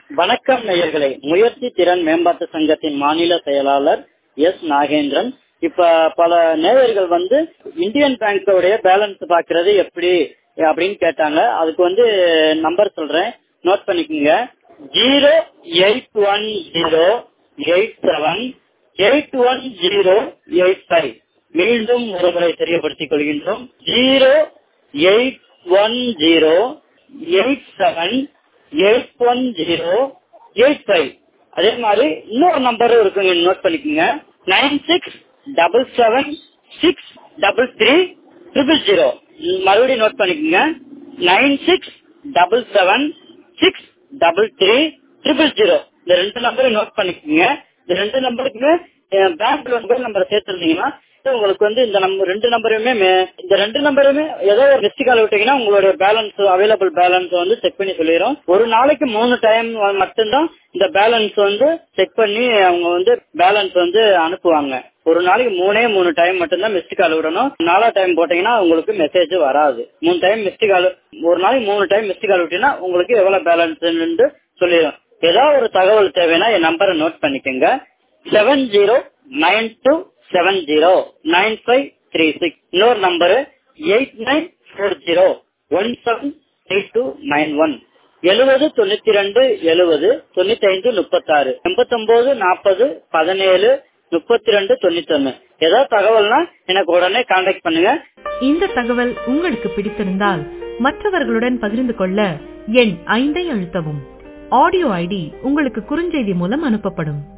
வணக்கம் நேயர்களே முயற்சி திறன் மேம்பாட்டு சங்கத்தின் மாநில செயலாளர் எஸ் நாகேந்திரன் இப்ப பல நேயர்கள் வந்து இந்தியன் பேங்கோடைய பேலன்ஸ் பாக்குறது எப்படி அப்படின்னு கேட்டாங்க அதுக்கு வந்து நம்பர் சொல்றேன் நோட் பண்ணிக்கோங்க zero eight one zero eight seven eight one zero eight five மீண்டும் ஒருமுறை தெரியப்படுத்திக் கொள்கின்றோம் zero eight one zero eight seven eight one zero eight five அதே மாதிரி இன்னொரு நம்பரும் இருக்குங்க நோட் பண்ணிக்கோங்க nine six double seven six double three triple zero மறுபடியும் நோட் பண்ணிக்கோங்க nine six double seven six double three triple zero இந்த ரெண்டு நம்பரும் நோட் பண்ணிக்கோங்க இந்த ரெண்டு நம்பருக்குமே பேங்க் மொபைல் நம்பரை சேர்த்துருந்தீங்கன்னா உங்களுக்கு வந்து இந்த நம்பர் ரெண்டு நம்பருமே இந்த ரெண்டு நம்பருமே ஏதோ ஒரு மிஸ்ட் கால் விட்டீங்கன்னா உங்களுடைய பேலன்ஸ் அவைலபிள் பேலன்ஸ் வந்து செக் பண்ணி சொல்லிடும் ஒரு நாளைக்கு மூணு டைம் மட்டும்தான் இந்த பேலன்ஸ் வந்து செக் பண்ணி அவங்க வந்து பேலன்ஸ் வந்து அனுப்புவாங்க ஒரு நாளைக்கு மூணே மூணு டைம் மட்டும்தான் மிஸ்ட் கால் விடணும் நாலா டைம் போட்டீங்கன்னா உங்களுக்கு மெசேஜ் வராது மூணு டைம் மிஸ்ட் கால் ஒரு நாளைக்கு மூணு டைம் மிஸ்ட் கால் விட்டீங்கன்னா உங்களுக்கு எவ்வளவு பேலன்ஸ் சொல்லிடும் ஏதாவது ஒரு தகவல் தேவைன்னா என் நம்பரை நோட் பண்ணிக்கோங்க seven zero nine two seven zero nine five three six இன்னொரு number eight nine four zero one seven three two nine one எழுபது தொண்ணூத்தி ரெண்டு எழுபது தொண்ணூத்தி ஐந்து முப்பத்தாறு எண்பத்தொன்பது நாற்பது பதினேழு முப்பத்தி ரெண்டு தொண்ணூத்தி ஒன்னு ஏதாவது தகவல்னா எனக்கு உடனே கான்டாக்ட் பண்ணுங்க இந்த தகவல் உங்களுக்கு பிடித்திருந்தால் மற்றவர்களுடன் பகிர்ந்து கொள்ள எண் ஐந்தை அழுத்தவும் ஆடியோ ஐடி உங்களுக்கு குறுஞ்செய்தி மூலம் அனுப்பப்படும்